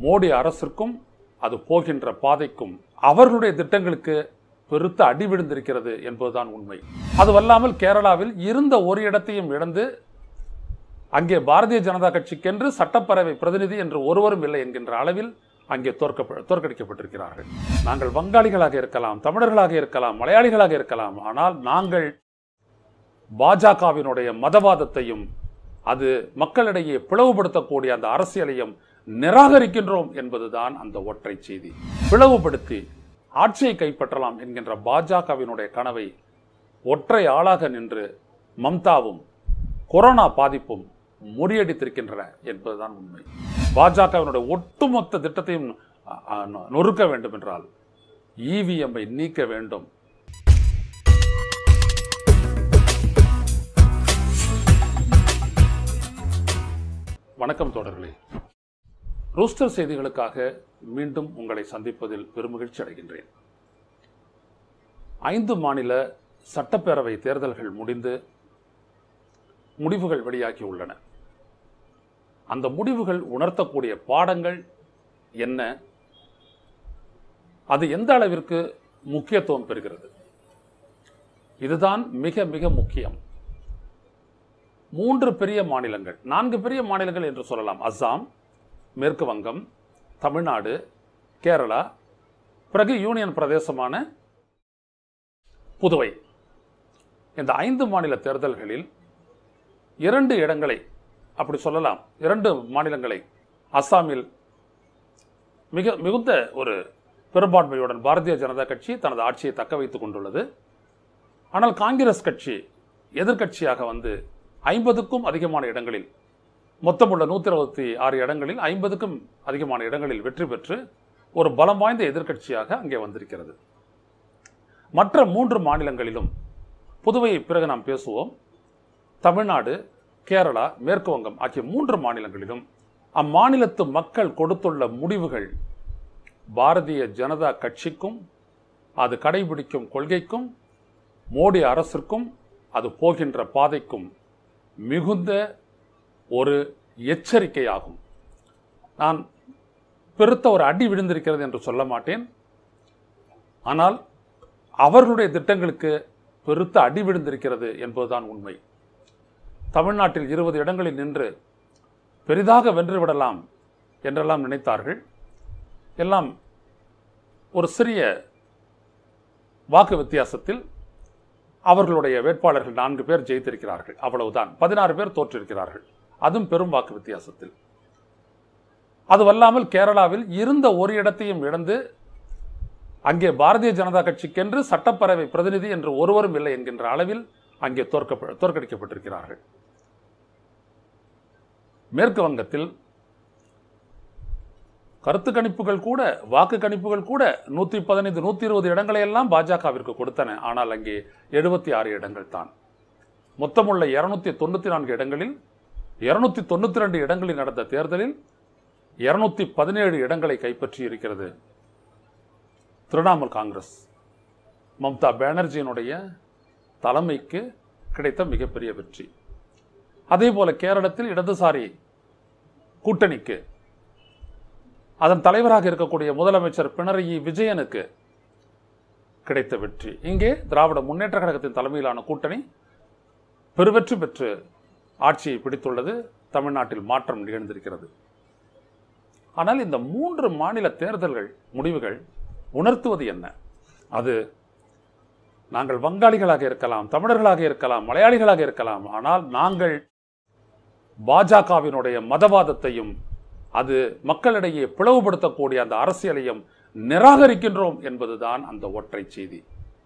மோடி அரசிற்கும் அது போகின்ற பாதைக்கும் அவர்களுடைய திட்டங்களுக்கு பெருத்த அடி விழுந்திருக்கிறது என்பதுதான் உண்மை அதுவல்லாமல் கேரளாவில் இருந்த ஒரு இடத்தையும் இழந்து அங்கே பாரதிய ஜனதா கட்சிக்கென்று சட்டப்பேரவை பிரதிநிதி என்று ஒருவரும் இல்லை என்கின்ற அளவில் அங்கே தோற்க தோற்கடிக்கப்பட்டிருக்கிறார்கள் நாங்கள் வங்காளிகளாக இருக்கலாம் தமிழர்களாக இருக்கலாம் மலையாளிகளாக இருக்கலாம் ஆனால் நாங்கள் பாஜகவினுடைய மதவாதத்தையும் அது மக்களிடையே பிளவுபடுத்தக்கூடிய அந்த அரசியலையும் நிராகரிக்கின்றோம் என்பதுதான் அந்த ஒற்றை செய்தி பிளவுபடுத்தி ஆட்சியை கைப்பற்றலாம் என்கின்ற பாஜகவினுடைய கனவை ஒற்றை ஆளாக நின்று மம்தாவும் கொரோனா பாதிப்பும் முறியடித்திருக்கின்றன என்பதுதான் உண்மை பாஜகவினுடைய ஒட்டுமொத்த திட்டத்தையும் அ, அ, நொறுக்க வேண்டும் என்றால் இவிஎம்ஐ நீக்க வேண்டும் வணக்கம் தோழர்களே ரூஸ்டர் செய்திகளுக்காக மீண்டும் உங்களை சந்திப்பதில் பெருமகிழ்ச்சி அடைகின்றேன் ஐந்து மாநில சட்டப்பேரவை தேர்தல்கள் முடிந்து முடிவுகள் வெளியாகி உள்ளன அந்த முடிவுகள் உணர்த்தக்கூடிய பாடங்கள் என்ன அது எந்த அளவிற்கு முக்கியத்துவம் பெறுகிறது இதுதான் மிக மிக முக்கியம் மூன்று பெரிய மாநிலங்கள் நான்கு பெரிய மாநிலங்கள் என்று சொல்லலாம் அஸ்ஸாம் மேற்கு வங்கம் தமிழ்நாடு கேரளா பிறகு யூனியன் பிரதேசமான புதுவை இந்த ஐந்து மாநில தேர்தல்களில் இரண்டு இடங்களை அப்படி சொல்லலாம் இரண்டு மாநிலங்களை அஸ்ஸாமில் மிக மிகுந்த ஒரு பெரும்பான்மையுடன் பாரதிய ஜனதா கட்சி தனது ஆட்சியை தக்க வைத்துக் கொண்டுள்ளது ஆனால் காங்கிரஸ் கட்சி எதிர்க்கட்சியாக வந்து ஐம்பதுக்கும் அதிகமான இடங்களில் மொத்தமுள்ள நூற்றி இருபத்தி ஆறு இடங்களில் ஐம்பதுக்கும் அதிகமான இடங்களில் வெற்றி பெற்று ஒரு பலம் வாய்ந்த எதிர்க்கட்சியாக அங்கே வந்திருக்கிறது மற்ற மூன்று மாநிலங்களிலும் புதுவையை பிறகு நாம் பேசுவோம் தமிழ்நாடு கேரளா மேற்கு வங்கம் ஆகிய மூன்று மாநிலங்களிலும் அம்மாநிலத்து மக்கள் கொடுத்துள்ள முடிவுகள் பாரதிய ஜனதா கட்சிக்கும் அது கடைபிடிக்கும் கொள்கைக்கும் மோடி அரசிற்கும் அது போகின்ற பாதைக்கும் மிகுந்த ஒரு எச்சரிக்கையாகும் நான் பெருத்த ஒரு அடி விழுந்திருக்கிறது என்று சொல்ல மாட்டேன் ஆனால் அவர்களுடைய திட்டங்களுக்கு பெருத்த அடி விழுந்திருக்கிறது என்பதுதான் உண்மை தமிழ்நாட்டில் இருபது இடங்களில் நின்று பெரிதாக வென்றுவிடலாம் என்றெல்லாம் நினைத்தார்கள் எல்லாம் ஒரு சிறிய வாக்கு வித்தியாசத்தில் அவர்களுடைய வேட்பாளர்கள் நான்கு பேர் ஜெயித்திருக்கிறார்கள் அவ்வளவுதான் பதினாறு பேர் தோற்றிருக்கிறார்கள் அதுவும் பெரும் வாக்கு வித்தியாசத்தில் அதுவல்லாமல் கேரளாவில் இருந்த ஒரு இடத்தையும் இழந்து அங்கே பாரதிய ஜனதா கட்சிக்கென்று சட்டப்பேரவை பிரதிநிதி என்று ஒருவரும் இல்லை என்கின்ற அளவில் அங்கே தோற்க தோற்கடிக்கப்பட்டிருக்கிறார்கள் மேற்கு வங்கத்தில் கருத்து கணிப்புகள் கூட வாக்கு கணிப்புகள் கூட நூற்றி பதினைந்து நூற்றி இருபது இடங்களை எல்லாம் பாஜகவிற்கு கொடுத்தன ஆனால் அங்கே எழுபத்தி ஆறு இடங்கள் தான் மொத்தமுள்ள இருநூத்தி தொண்ணூற்றி நான்கு இடங்களில் இருநூத்தி தொண்ணூற்றி ரெண்டு இடங்களில் நடந்த தேர்தலில் இருநூத்தி பதினேழு இடங்களை கைப்பற்றி இருக்கிறது திரிணாமுல் காங்கிரஸ் மம்தா பானர்ஜியினுடைய தலைமைக்கு கிடைத்த மிகப்பெரிய வெற்றி அதே போல கேரளத்தில் இடதுசாரி கூட்டணிக்கு அதன் தலைவராக இருக்கக்கூடிய முதலமைச்சர் பினரயி விஜயனுக்கு கிடைத்த வெற்றி இங்கே திராவிட முன்னேற்ற கழகத்தின் தலைமையிலான கூட்டணி பெருவெற்றி பெற்று ஆட்சியை பிடித்துள்ளது தமிழ்நாட்டில் மாற்றம் நிகழ்ந்திருக்கிறது ஆனால் இந்த மூன்று மாநில தேர்தல்கள் முடிவுகள் உணர்த்துவது என்ன அது நாங்கள் வங்காளிகளாக இருக்கலாம் தமிழர்களாக இருக்கலாம் மலையாளிகளாக இருக்கலாம் ஆனால் நாங்கள் பாஜகவினுடைய மதவாதத்தையும் அது மக்களிடையே பிளவுபடுத்தக்கூடிய அந்த அரசியலையும் நிராகரிக்கின்றோம் என்பதுதான் அந்த ஒற்றை செய்தி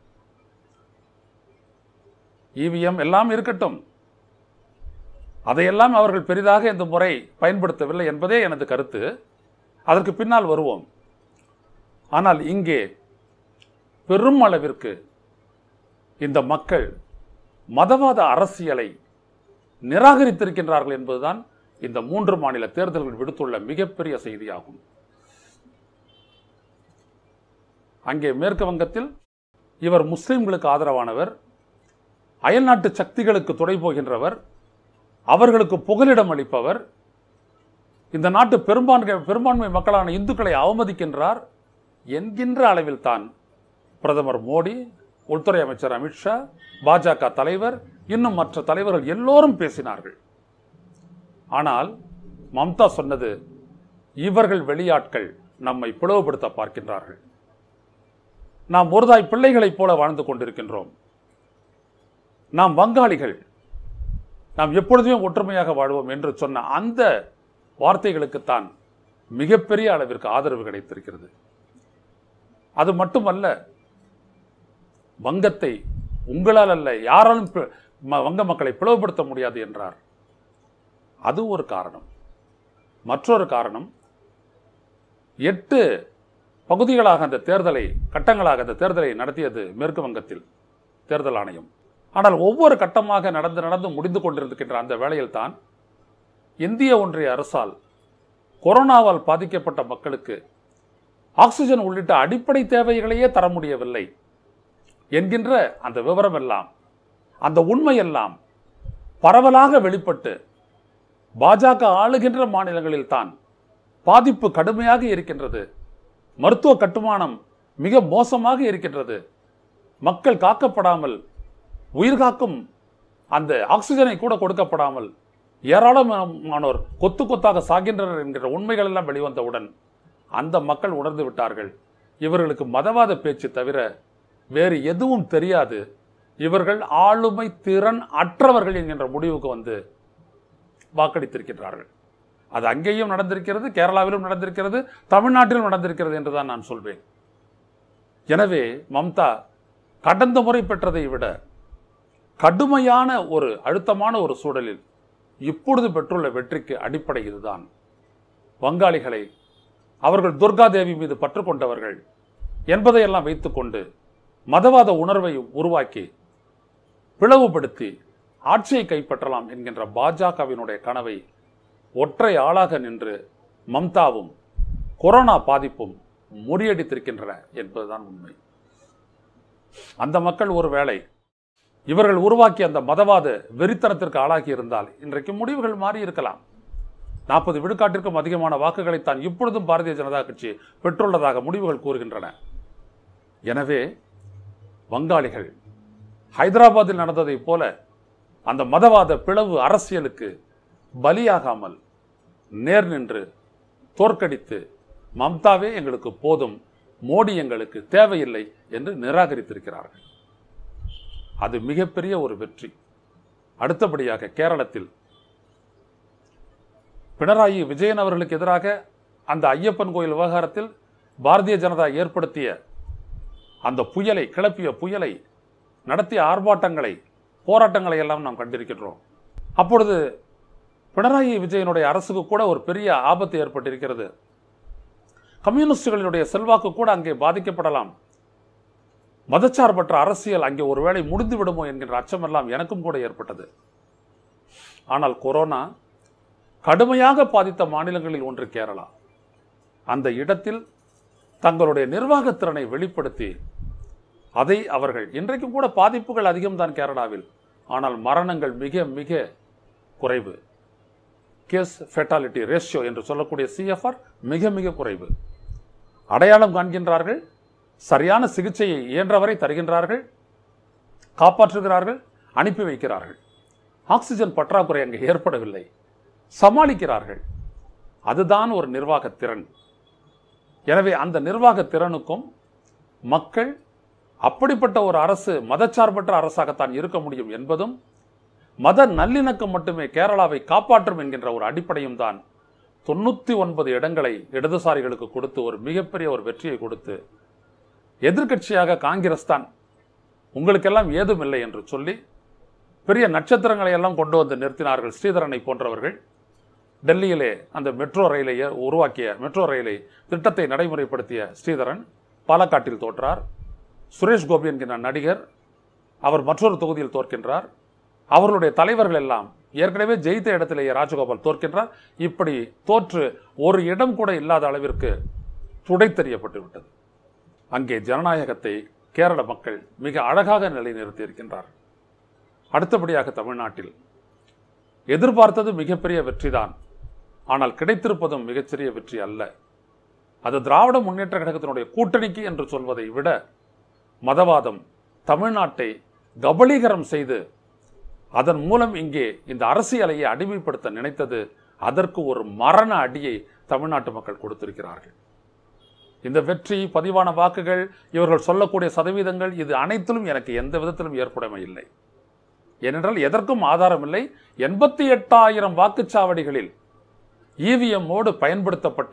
இவிஎம் எல்லாம் இருக்கட்டும் அதையெல்லாம் அவர்கள் பெரிதாக இந்த முறை பயன்படுத்தவில்லை என்பதே எனது கருத்து அதற்கு பின்னால் வருவோம் ஆனால் இங்கே பெரும் அளவிற்கு இந்த மக்கள் மதவாத அரசியலை நிராகரித்திருக்கின்றார்கள் என்பதுதான் இந்த மூன்று மாநில தேர்தல்கள் விடுத்துள்ள மிகப்பெரிய செய்தியாகும் அங்கே மேற்கு வங்கத்தில் இவர் முஸ்லிம்களுக்கு ஆதரவானவர் அயல்நாட்டு சக்திகளுக்கு துணை போகின்றவர் அவர்களுக்கு புகலிடம் அளிப்பவர் இந்த நாட்டு பெரும்பான்மை பெரும்பான்மை மக்களான இந்துக்களை அவமதிக்கின்றார் என்கின்ற அளவில் தான் பிரதமர் மோடி உள்துறை அமைச்சர் அமித்ஷா பாஜக தலைவர் இன்னும் மற்ற தலைவர்கள் எல்லோரும் பேசினார்கள் ஆனால் மம்தா சொன்னது இவர்கள் வெளியாட்கள் நம்மை பிளவுபடுத்த பார்க்கின்றார்கள் நாம் ஒருதாய் பிள்ளைகளைப் போல வாழ்ந்து கொண்டிருக்கின்றோம் நாம் வங்காளிகள் நாம் எப்பொழுதுமே ஒற்றுமையாக வாழ்வோம் என்று சொன்ன அந்த வார்த்தைகளுக்குத்தான் மிகப்பெரிய அளவிற்கு ஆதரவு கிடைத்திருக்கிறது அது மட்டுமல்ல வங்கத்தை உங்களால் அல்ல யாராலும் பி- ம- வங்க மக்களை பிளவுபடுத்த முடியாது என்றார் அது ஒரு காரணம் மற்றொரு காரணம் எட்டு பகுதிகளாக அந்த தேர்தலை கட்டங்களாக அந்த தேர்தலை நடத்தியது மேற்கு வங்கத்தில் தேர்தல் ஆணையம் ஆனால் ஒவ்வொரு கட்டமாக நடந்து நடந்து முடிந்து கொண்டிருக்கின்ற அந்த வேளையில் தான் இந்திய ஒன்றிய அரசால் கொரோனாவால் பாதிக்கப்பட்ட மக்களுக்கு ஆக்சிஜன் உள்ளிட்ட அடிப்படை தேவைகளையே தர முடியவில்லை என்கின்ற அந்த விவரம் எல்லாம் அந்த உண்மையெல்லாம் பரவலாக வெளிப்பட்டு பாஜக ஆளுகின்ற மாநிலங்களில் தான் பாதிப்பு கடுமையாக இருக்கின்றது மருத்துவ கட்டுமானம் மிக மோசமாக இருக்கின்றது மக்கள் காக்கப்படாமல் உயிர் காக்கும் அந்த ஆக்சிஜனை கூட கொடுக்கப்படாமல் ஏராளமானோர் கொத்து கொத்தாக சாகின்றனர் என்கிற உண்மைகள் எல்லாம் வெளிவந்தவுடன் அந்த மக்கள் உணர்ந்து விட்டார்கள் இவர்களுக்கு மதவாத பேச்சு தவிர வேறு எதுவும் தெரியாது இவர்கள் ஆளுமை திறன் அற்றவர்கள் என்கின்ற முடிவுக்கு வந்து வாக்களித்திருக்கின்றார்கள் அது அங்கேயும் நடந்திருக்கிறது கேரளாவிலும் நடந்திருக்கிறது தமிழ்நாட்டிலும் நடந்திருக்கிறது என்றுதான் நான் சொல்வேன் எனவே மம்தா கடந்த முறை பெற்றதை விட கடுமையான ஒரு அழுத்தமான ஒரு சூழலில் இப்பொழுது பெற்றுள்ள வெற்றிக்கு அடிப்படை இதுதான் வங்காளிகளை அவர்கள் துர்கா தேவி மீது பற்று கொண்டவர்கள் என்பதையெல்லாம் வைத்துக்கொண்டு மதவாத உணர்வை உருவாக்கி பிளவுபடுத்தி ஆட்சியை கைப்பற்றலாம் என்கின்ற பாஜகவினுடைய கனவை ஒற்றை ஆளாக நின்று மம்தாவும் கொரோனா பாதிப்பும் முறியடித்திருக்கின்றன என்பதுதான் உண்மை அந்த மக்கள் ஒருவேளை இவர்கள் உருவாக்கிய அந்த மதவாத வெறித்தனத்திற்கு ஆளாகி இருந்தால் இன்றைக்கு முடிவுகள் மாறி இருக்கலாம் நாற்பது விழுக்காட்டிற்கும் அதிகமான வாக்குகளை தான் இப்பொழுதும் பாரதிய ஜனதா கட்சி பெற்றுள்ளதாக முடிவுகள் கூறுகின்றன எனவே வங்காளிகள் ஹைதராபாத்தில் நடந்ததைப் போல அந்த மதவாத பிளவு அரசியலுக்கு பலியாகாமல் நேர் நின்று தோற்கடித்து மம்தாவே எங்களுக்கு போதும் மோடி எங்களுக்கு தேவையில்லை என்று நிராகரித்திருக்கிறார்கள் அது மிகப்பெரிய ஒரு வெற்றி அடுத்தபடியாக கேரளத்தில் பினராயி விஜயன் அவர்களுக்கு எதிராக அந்த ஐயப்பன் கோயில் விவகாரத்தில் பாரதிய ஜனதா ஏற்படுத்திய அந்த புயலை கிளப்பிய புயலை நடத்திய ஆர்ப்பாட்டங்களை போராட்டங்களை எல்லாம் நாம் கண்டிருக்கின்றோம் அப்பொழுது பினராயி விஜயனுடைய அரசுக்கு கூட ஒரு பெரிய ஆபத்து ஏற்பட்டிருக்கிறது கம்யூனிஸ்டுகளினுடைய செல்வாக்கு கூட அங்கே பாதிக்கப்படலாம் மதச்சார்பற்ற அரசியல் அங்கே ஒருவேளை முடிந்து விடுமோ என்கின்ற அச்சமெல்லாம் எனக்கும் கூட ஏற்பட்டது ஆனால் கொரோனா கடுமையாக பாதித்த மாநிலங்களில் ஒன்று கேரளா அந்த இடத்தில் தங்களுடைய நிர்வாகத் திறனை வெளிப்படுத்தி அதை அவர்கள் இன்றைக்கும் கூட பாதிப்புகள் அதிகம்தான் கேரளாவில் ஆனால் மரணங்கள் மிக மிக குறைவு கேஸ் ஃபெட்டாலிட்டி ரேஷியோ என்று சொல்லக்கூடிய சிஎஃப்ஆர் மிக மிக குறைவு அடையாளம் காண்கின்றார்கள் சரியான சிகிச்சையை இயன்றவரை தருகின்றார்கள் காப்பாற்றுகிறார்கள் அனுப்பி வைக்கிறார்கள் ஆக்சிஜன் பற்றாக்குறை அங்கே ஏற்படவில்லை சமாளிக்கிறார்கள் அதுதான் ஒரு நிர்வாகத் திறன் எனவே அந்த நிர்வாகத் திறனுக்கும் மக்கள் அப்படிப்பட்ட ஒரு அரசு மதச்சார்பற்ற அரசாகத்தான் இருக்க முடியும் என்பதும் மத நல்லிணக்கம் மட்டுமே கேரளாவை காப்பாற்றும் என்கின்ற ஒரு அடிப்படையும் தான் தொண்ணூற்றி ஒன்பது இடங்களை இடதுசாரிகளுக்கு கொடுத்து ஒரு மிகப்பெரிய ஒரு வெற்றியை கொடுத்து எதிர்க்கட்சியாக காங்கிரஸ் தான் உங்களுக்கெல்லாம் ஏதும் இல்லை என்று சொல்லி பெரிய நட்சத்திரங்களை எல்லாம் கொண்டு வந்து நிறுத்தினார்கள் ஸ்ரீதரனை போன்றவர்கள் டெல்லியிலே அந்த மெட்ரோ ரயிலை உருவாக்கிய மெட்ரோ ரயிலை திட்டத்தை நடைமுறைப்படுத்திய ஸ்ரீதரன் பாலக்காட்டில் தோற்றார் சுரேஷ் கோபி என்கின்ற நடிகர் அவர் மற்றொரு தொகுதியில் தோற்கின்றார் அவர்களுடைய தலைவர்கள் எல்லாம் ஏற்கனவே ஜெயித்த இடத்திலேயே ராஜகோபால் தோற்கின்றார் இப்படி தோற்று ஒரு இடம் கூட இல்லாத அளவிற்கு துடைத்தெறியப்பட்டு விட்டது அங்கே ஜனநாயகத்தை கேரள மக்கள் மிக அழகாக நிலைநிறுத்தி இருக்கின்றார் அடுத்தபடியாக தமிழ்நாட்டில் எதிர்பார்த்தது மிகப்பெரிய வெற்றிதான் ஆனால் கிடைத்திருப்பதும் மிகச்சிறிய வெற்றி அல்ல அது திராவிட முன்னேற்ற கழகத்தினுடைய கூட்டணிக்கு என்று சொல்வதை விட மதவாதம் தமிழ்நாட்டை கபலீகரம் செய்து அதன் மூலம் இங்கே இந்த அரசியலையை அடிமைப்படுத்த நினைத்தது அதற்கு ஒரு மரண அடியை தமிழ்நாட்டு மக்கள் கொடுத்திருக்கிறார்கள் இந்த வெற்றி பதிவான வாக்குகள் இவர்கள் சொல்லக்கூடிய சதவீதங்கள் இது அனைத்திலும் எனக்கு எந்த விதத்திலும் ஏற்புடைமை இல்லை ஏனென்றால் எதற்கும் ஆதாரம் இல்லை எண்பத்தி எட்டாயிரம் வாக்குச்சாவடிகளில் இவிஎம்மோடு பயன்படுத்தப்பட்ட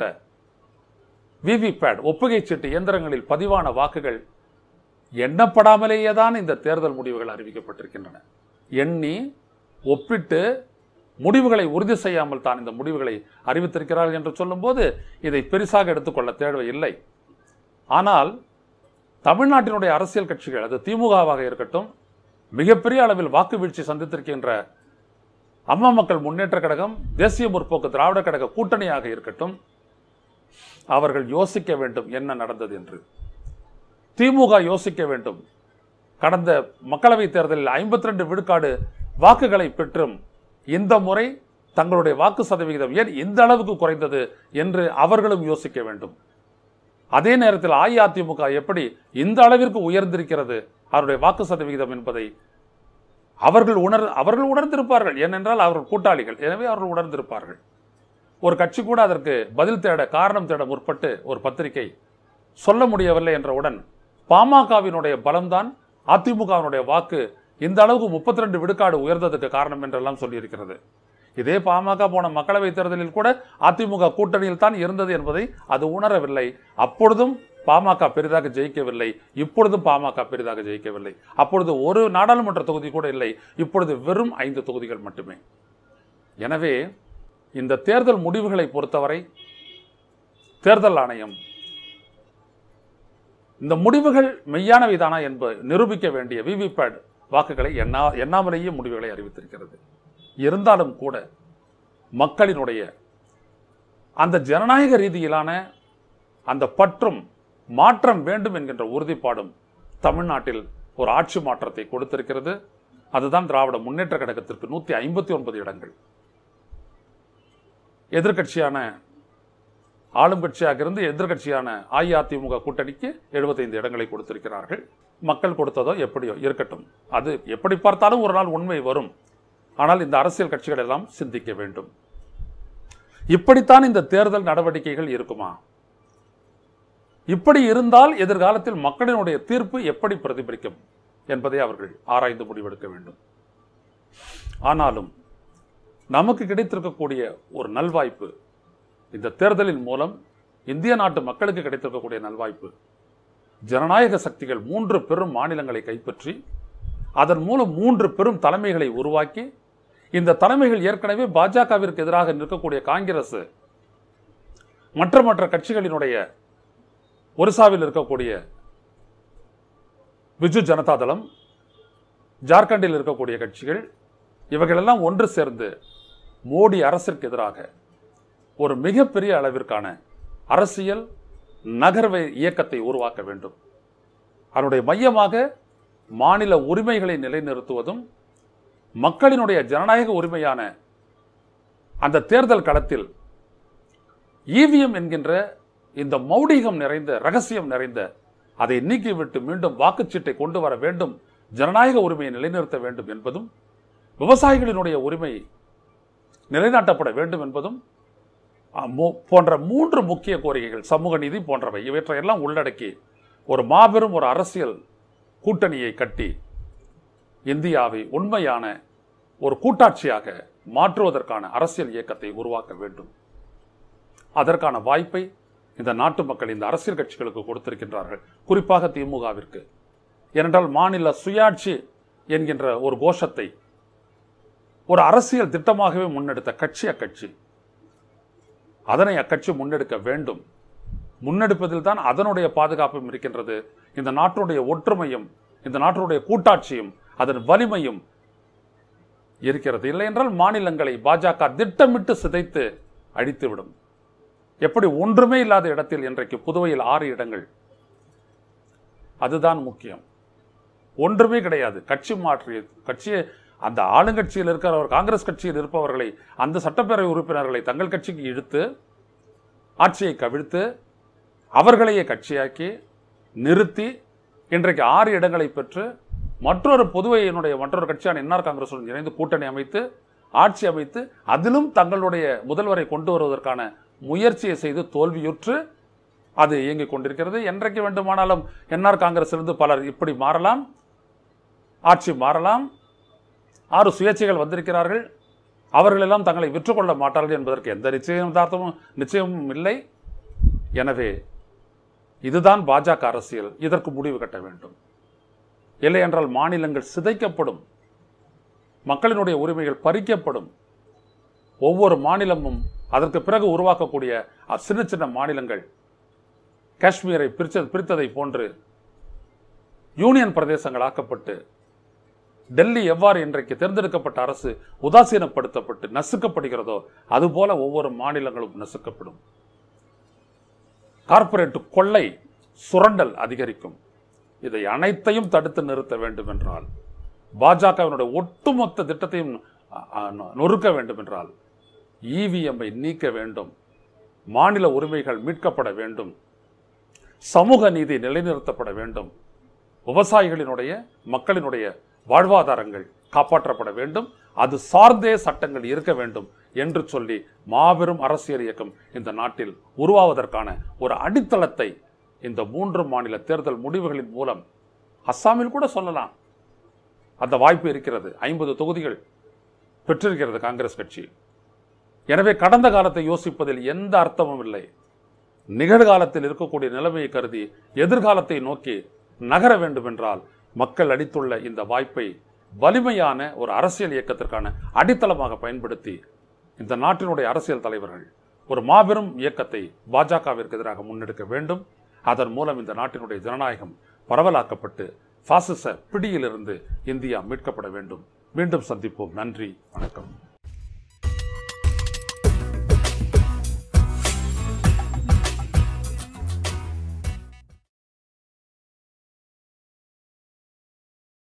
விவிபேட் ஒப்புகை சீட்டு இயந்திரங்களில் பதிவான வாக்குகள் எண்ணப்படாமலேயே தான் இந்த தேர்தல் முடிவுகள் அறிவிக்கப்பட்டிருக்கின்றன எண்ணி ஒப்பிட்டு முடிவுகளை உறுதி செய்யாமல் தான் இந்த முடிவுகளை அறிவித்திருக்கிறார்கள் என்று சொல்லும்போது இதை பெரிசாக எடுத்துக்கொள்ள தேவையில்லை ஆனால் தமிழ்நாட்டினுடைய அரசியல் கட்சிகள் அது திமுகவாக இருக்கட்டும் மிகப்பெரிய அளவில் வாக்கு வீழ்ச்சி சந்தித்திருக்கின்ற அம்மா மக்கள் முன்னேற்ற கழகம் தேசிய முற்போக்கு திராவிட கழக கூட்டணியாக இருக்கட்டும் அவர்கள் யோசிக்க வேண்டும் என்ன நடந்தது என்று திமுக யோசிக்க வேண்டும் கடந்த மக்களவைத் தேர்தலில் 52 ரெண்டு விழுக்காடு வாக்குகளை பெற்றும் இந்த முறை தங்களுடைய வாக்கு சதவிகிதம் ஏன் இந்த அளவுக்கு குறைந்தது என்று அவர்களும் யோசிக்க வேண்டும் அதே நேரத்தில் அஇஅதிமுக எப்படி இந்த அளவிற்கு உயர்ந்திருக்கிறது அவருடைய வாக்கு சதவிகிதம் என்பதை அவர்கள் உணர் அவர்கள் உணர்ந்திருப்பார்கள் ஏனென்றால் அவர்கள் கூட்டாளிகள் எனவே அவர்கள் உணர்ந்திருப்பார்கள் ஒரு கட்சி கூட அதற்கு பதில் தேட காரணம் தேட முற்பட்டு ஒரு பத்திரிகை சொல்ல முடியவில்லை என்றவுடன் பாமகவினுடைய பலம்தான் அதிமுகவினுடைய வாக்கு இந்த அளவுக்கு முப்பத்தி ரெண்டு விழுக்காடு உயர்ந்ததுக்கு காரணம் என்றெல்லாம் சொல்லியிருக்கிறது இதே பாமக போன மக்களவைத் தேர்தலில் கூட அதிமுக கூட்டணியில் தான் இருந்தது என்பதை அது உணரவில்லை அப்பொழுதும் பாமக பெரிதாக ஜெயிக்கவில்லை இப்பொழுதும் பாமக பெரிதாக ஜெயிக்கவில்லை அப்பொழுது ஒரு நாடாளுமன்ற தொகுதி கூட இல்லை இப்பொழுது வெறும் ஐந்து தொகுதிகள் மட்டுமே எனவே இந்த தேர்தல் முடிவுகளை பொறுத்தவரை தேர்தல் ஆணையம் இந்த முடிவுகள் மெய்யானவைதானா என்பது நிரூபிக்க வேண்டிய விவிபேட் வாக்குகளை எண்ணா எண்ணாமலேயே முடிவுகளை அறிவித்திருக்கிறது இருந்தாலும் கூட மக்களினுடைய அந்த ஜனநாயக ரீதியிலான அந்த பற்றும் மாற்றம் வேண்டும் என்கின்ற உறுதிப்பாடும் தமிழ்நாட்டில் ஒரு ஆட்சி மாற்றத்தை கொடுத்திருக்கிறது அதுதான் திராவிட முன்னேற்ற கழகத்திற்கு நூற்றி ஐம்பத்தி ஒன்பது இடங்கள் எதிர்க்கட்சியான ஆளும் கட்சியாக இருந்து எதிர்க்கட்சியான அஇஅதிமுக கூட்டணிக்கு 75 இடங்களை கொடுத்திருக்கிறார்கள் மக்கள் கொடுத்ததோ எப்படியோ இருக்கட்டும் அது எப்படி பார்த்தாலும் ஒரு நாள் உண்மை வரும் ஆனால் இந்த அரசியல் கட்சிகள் எல்லாம் சிந்திக்க வேண்டும் இப்படித்தான் இந்த தேர்தல் நடவடிக்கைகள் இருக்குமா இப்படி இருந்தால் எதிர்காலத்தில் மக்களினுடைய தீர்ப்பு எப்படி பிரதிபலிக்கும் என்பதை அவர்கள் ஆராய்ந்து முடிவெடுக்க வேண்டும் ஆனாலும் நமக்கு கிடைத்திருக்கக்கூடிய ஒரு நல்வாய்ப்பு இந்த தேர்தலின் மூலம் இந்திய நாட்டு மக்களுக்கு கிடைத்திருக்கக்கூடிய நல்வாய்ப்பு ஜனநாயக சக்திகள் மூன்று பெரும் மாநிலங்களை கைப்பற்றி அதன் மூலம் மூன்று பெரும் தலைமைகளை உருவாக்கி இந்த தலைமைகள் ஏற்கனவே பாஜகவிற்கு எதிராக நிற்கக்கூடிய காங்கிரஸ் மற்ற மற்ற கட்சிகளினுடைய ஒரிசாவில் இருக்கக்கூடிய பிஜு ஜனதாதளம் ஜார்க்கண்டில் இருக்கக்கூடிய கட்சிகள் இவைகளெல்லாம் ஒன்று சேர்ந்து மோடி அரசிற்கு எதிராக ஒரு மிகப்பெரிய அளவிற்கான அரசியல் நகர்வை இயக்கத்தை உருவாக்க வேண்டும் அதனுடைய மையமாக மாநில உரிமைகளை நிலைநிறுத்துவதும் மக்களினுடைய ஜனநாயக உரிமையான அந்த தேர்தல் களத்தில் ஈவிஎம் என்கின்ற இந்த மௌடிகம் நிறைந்த ரகசியம் நிறைந்த அதை நீக்கிவிட்டு மீண்டும் வாக்குச்சீட்டை கொண்டு வர வேண்டும் ஜனநாயக உரிமையை நிலைநிறுத்த வேண்டும் என்பதும் விவசாயிகளினுடைய உரிமை நிலைநாட்டப்பட வேண்டும் என்பதும் அ, மு- போன்ற மூன்று முக்கிய கோரிக்கைகள் சமூக நீதி போன்றவை இவற்றையெல்லாம் உள்ளடக்கி ஒரு மாபெரும் ஒரு அரசியல் கூட்டணியை கட்டி இந்தியாவை உண்மையான ஒரு கூட்டாட்சியாக மாற்றுவதற்கான அரசியல் இயக்கத்தை உருவாக்க வேண்டும் அதற்கான வாய்ப்பை இந்த நாட்டு மக்கள் இந்த அரசியல் கட்சிகளுக்கு கொடுத்திருக்கின்றார்கள் குறிப்பாக திமுகவிற்கு ஏனென்றால் மாநில சுயாட்சி என்கின்ற ஒரு கோஷத்தை ஒரு அரசியல் திட்டமாகவே முன்னெடுத்த கட்சி அக்கட்சி அதனை அக்கட்சி முன்னெடுக்க வேண்டும் முன்னெடுப்பதில் தான் அதனுடைய பாதுகாப்பும் இருக்கின்றது இந்த நாட்டினுடைய ஒற்றுமையும் இந்த நாட்டினுடைய கூட்டாட்சியும் அதன் வலிமையும் இருக்கிறது இல்லை என்றால் மாநிலங்களை பாஜக திட்டமிட்டு சிதைத்து அழித்துவிடும் எப்படி ஒன்றுமே இல்லாத இடத்தில் இன்றைக்கு புதுவையில் ஆறு இடங்கள் அதுதான் முக்கியம் ஒன்றுமே கிடையாது கட்சி மாற்றி கட்சியை அந்த ஆளுங்கட்சியில் இருக்கிறவர் காங்கிரஸ் கட்சியில் இருப்பவர்களை அந்த சட்டப்பேரவை உறுப்பினர்களை தங்கள் கட்சிக்கு இழுத்து ஆட்சியை கவிழ்த்து அவர்களையே கட்சியாக்கி நிறுத்தி இன்றைக்கு ஆறு இடங்களை பெற்று மற்றொரு பொதுவையினுடைய மற்றொரு கட்சியான என்ஆர் காங்கிரசுடன் இணைந்து கூட்டணி அமைத்து ஆட்சி அமைத்து அதிலும் தங்களுடைய முதல்வரை கொண்டு வருவதற்கான முயற்சியை செய்து தோல்வியுற்று அது இயங்கிக் கொண்டிருக்கிறது என்றைக்கு வேண்டுமானாலும் என்ஆர் காங்கிரசிலிருந்து பலர் இப்படி மாறலாம் ஆட்சி மாறலாம் ஆறு சுயேட்சைகள் வந்திருக்கிறார்கள் அவர்களெல்லாம் தங்களை விற்றுக்கொள்ள மாட்டார்கள் என்பதற்கு எந்த நிச்சயதார்த்தமும் நிச்சயமும் இல்லை எனவே இதுதான் பாஜக அரசியல் இதற்கு முடிவு கட்ட வேண்டும் இல்லை என்றால் மாநிலங்கள் சிதைக்கப்படும் மக்களினுடைய உரிமைகள் பறிக்கப்படும் ஒவ்வொரு மாநிலமும் அதற்கு பிறகு உருவாக்கக்கூடிய அ- சின்ன சின்ன மாநிலங்கள் காஷ்மீரை பிரிச்ச பிரித்ததை போன்று யூனியன் பிரதேசங்கள் ஆக்கப்பட்டு டெல்லி எவ்வாறு இன்றைக்கு தேர்ந்தெடுக்கப்பட்ட அரசு உதாசீனப்படுத்தப்பட்டு நசுக்கப்படுகிறதோ அதுபோல ஒவ்வொரு மாநிலங்களும் நசுக்கப்படும் கார்ப்பரேட் கொள்ளை சுரண்டல் அதிகரிக்கும் இதை அனைத்தையும் தடுத்து நிறுத்த வேண்டும் என்றால் பாஜகவினுடைய ஒட்டுமொத்த திட்டத்தையும் அ, அ, நொறுக்க வேண்டும் என்றால் இவிஎம்ஐ நீக்க வேண்டும் மாநில உரிமைகள் மீட்கப்பட வேண்டும் சமூக நீதி நிலைநிறுத்தப்பட வேண்டும் விவசாயிகளினுடைய மக்களினுடைய வாழ்வாதாரங்கள் காப்பாற்றப்பட வேண்டும் அது சார்ந்தே சட்டங்கள் இருக்க வேண்டும் என்று சொல்லி மாபெரும் அரசியல் இயக்கம் இந்த நாட்டில் உருவாவதற்கான ஒரு அடித்தளத்தை இந்த மூன்று மாநில தேர்தல் முடிவுகளின் மூலம் அஸ்ஸாமில் கூட சொல்லலாம் அந்த வாய்ப்பு இருக்கிறது ஐம்பது தொகுதிகள் பெற்றிருக்கிறது காங்கிரஸ் கட்சி எனவே கடந்த காலத்தை யோசிப்பதில் எந்த அர்த்தமும் இல்லை நிகழ்காலத்தில் இருக்கக்கூடிய நிலைமையை கருதி எதிர்காலத்தை நோக்கி நகர வேண்டும் என்றால் மக்கள் அளித்துள்ள இந்த வாய்ப்பை வலிமையான ஒரு அரசியல் இயக்கத்திற்கான அடித்தளமாக பயன்படுத்தி இந்த நாட்டினுடைய அரசியல் தலைவர்கள் ஒரு மாபெரும் இயக்கத்தை பாஜகவிற்கு எதிராக முன்னெடுக்க வேண்டும் அதன் மூலம் இந்த நாட்டினுடைய ஜனநாயகம் பரவலாக்கப்பட்டு பாசிச பிடியிலிருந்து இந்தியா மீட்கப்பட வேண்டும் மீண்டும் சந்திப்போம் நன்றி வணக்கம்